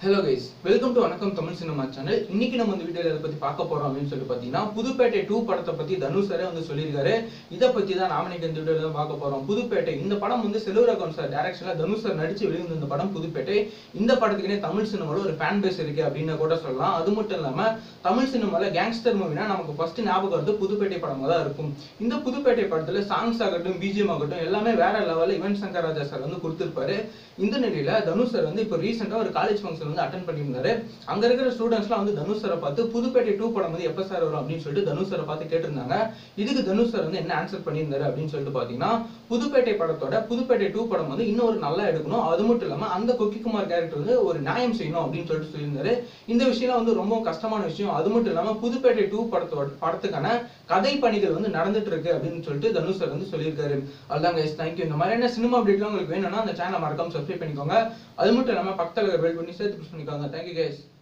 hello guys welcome to வணக்கம் Tamil cinema channel இன்னைக்கு நம்ம இந்த வீடியோல எதை பத்தி பார்க்க போறோம் அப்படின்னு சொல்லிட்டு பாத்தீங்கன்னா புதுப்பேட்டை டூ படத்தை பத்தி தனுஷ் சாரே வந்து சொல்லியிருக்காரு இதை பத்தி தான் நாம இன்னைக்கு இந்த வீடியோல தான் பார்க்க போறோம் புதுப்பேட்டை இந்த படம் வந்து செல்வர் அக்கௌண்ட் சார் டைரக்ஷன்ல தனுஷ் சார் நடிச்சு வெளிவந்த இந்த படம் புதுப்பேட்டை இந்த படத்துக்குனே தமிழ் சினிமால ஒரு ஃபேன் பேஸ் இருக்கு அப்படின்னு கூட சொல்லலாம் அது மட்டும் இல்லாம தமிழ் சினிமால கேங்ஸ்டர் மூவினா நமக்கு ஃபர்ஸ்ட் ஞாபகம் வந்து புதுப்பேட்டை படமா தான் இருக்கும் இந்த புதுப்பேட்டை படத்துல சாங்ஸ் ஆகட்டும் பிஜிஎம் ஆகட்டும் எல்லாமே வேற லெவல்ல யுவன் சங்கர் ராஜா சார் வந்து கொடுத்திருப்பாரு இந்த நிலையில தனுஷ் சார் வந்து இப்போ ரீசெண்டா ஒரு காலேஜ் ஃபங்க்ஷன் வந்து அட்டன் பண்ணியிருந்தாரு அங்க இருக்கிற ஸ்டூடெண்ட்ஸ்லாம் வந்து தனுஷ் சாரை பார்த்து புதுப்பேட்டை டூ படம் வந்து எப்ப சார் வரும் அப்படின்னு சொல்லிட்டு தனுஷ் சாரை பார்த்து கேட்டிருந்தாங்க இதுக்கு தனுஷ் சார் வந்து என்ன ஆன்சர் பண்ணியிருந்தாரு அப்படின்னு சொல்லிட்டு பாத்தீங்கன்னா புதுப்பேட்டை படத்தோட புதுப்பேட்டை டூ படம் வந்து இன்னும் ஒரு நல்லா எடுக்கணும் அது மட்டும் இல்லாம அந்த கொக்கிக்குமார் கேரக்டர் வந்து ஒரு நியாயம் செய்யணும் அப்படின்னு சொல்லிட்டு சொல்லியிருந்தாரு இந்த விஷயம்லாம் வந்து ரொம்ப கஷ்டமான விஷயம் அது மட்டும் இல்லாம புதுப்பேட்டை டூ படத்தோட படத்துக்கான கதை பணிகள் வந்து நடந்துட்டு இருக்கு அப்படின்னு சொல்லிட்டு தனுஷ் சார் வந்து சொல்லியிருக்காரு அதுதான் கைஸ் தேங்க்யூ இந்த மாதிரியான சினிமா அப்டேட்லாம் உங்களுக்கு வேணும்னா அந்த சேனலை மறக்காம சப்ஸ்கிரைப் பண்ணிக்கோங்க அது மட்டும் இல்லாம பக்கத்துல பெல் பண்ணி சேர்த்து புஷ் பண்ணிக்கோங்க தேங்க்யூ கைஸ்